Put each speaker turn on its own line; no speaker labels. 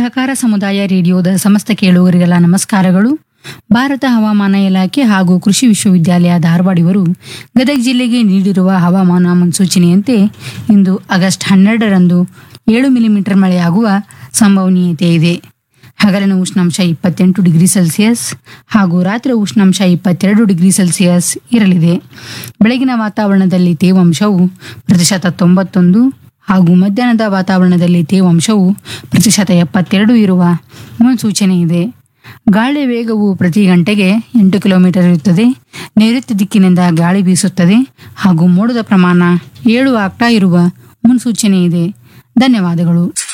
ಸಹಕಾರ ಸಮುದಾಯ ರೇಡಿಯೋದ ಸಮಸ್ತ ಕೇಳುಗರಿಗೆಲ್ಲ ನಮಸ್ಕಾರಗಳು ಭಾರತ ಹವಾಮಾನ ಇಲಾಖೆ ಹಾಗೂ ಕೃಷಿ ವಿಶ್ವವಿದ್ಯಾಲಯ ಧಾರವಾಡ ಇವರು ಗದಗ ಜಿಲ್ಲೆಗೆ ನೀಡಿರುವ ಹವಾಮಾನ ಮುನ್ಸೂಚನೆಯಂತೆ ಇಂದು ಆಗಸ್ಟ್ ಹನ್ನೆರಡರಂದು ಏಳು ಮಿಲಿಮೀಟರ್ ಮಳೆಯಾಗುವ ಸಂಭವನೀಯತೆ ಇದೆ ಹಗಲಿನ ಉಷ್ಣಾಂಶ ಇಪ್ಪತ್ತೆಂಟು ಡಿಗ್ರಿ ಸೆಲ್ಸಿಯಸ್ ಹಾಗೂ ರಾತ್ರಿ ಉಷ್ಣಾಂಶ ಇಪ್ಪತ್ತೆರಡು ಡಿಗ್ರಿ ಸೆಲ್ಸಿಯಸ್ ಇರಲಿದೆ ಬೆಳಗಿನ ವಾತಾವರಣದಲ್ಲಿ ತೇವಾಂಶವು ಪ್ರತಿಶತ ತೊಂಬತ್ತೊಂದು ಹಾಗೂ ಮಧ್ಯಾಹ್ನದ ವಾತಾವರಣದಲ್ಲಿ ತೇವಾಂಶವು ಪ್ರತಿಶತ ಎಪ್ಪತ್ತೆರಡು ಇರುವ ಮುನ್ಸೂಚನೆ ಇದೆ ಗಾಳಿ ವೇಗವು ಪ್ರತಿ ಗಂಟೆಗೆ ಎಂಟು ಕಿಲೋಮೀಟರ್ ಇರುತ್ತದೆ ನೈಋತ್ಯ ದಿಕ್ಕಿನಿಂದ ಗಾಳಿ ಬೀಸುತ್ತದೆ ಹಾಗೂ ಮೋಡದ ಪ್ರಮಾಣ ಏಳು ಆಗ್ತಾ ಇರುವ ಮುನ್ಸೂಚನೆ ಇದೆ ಧನ್ಯವಾದಗಳು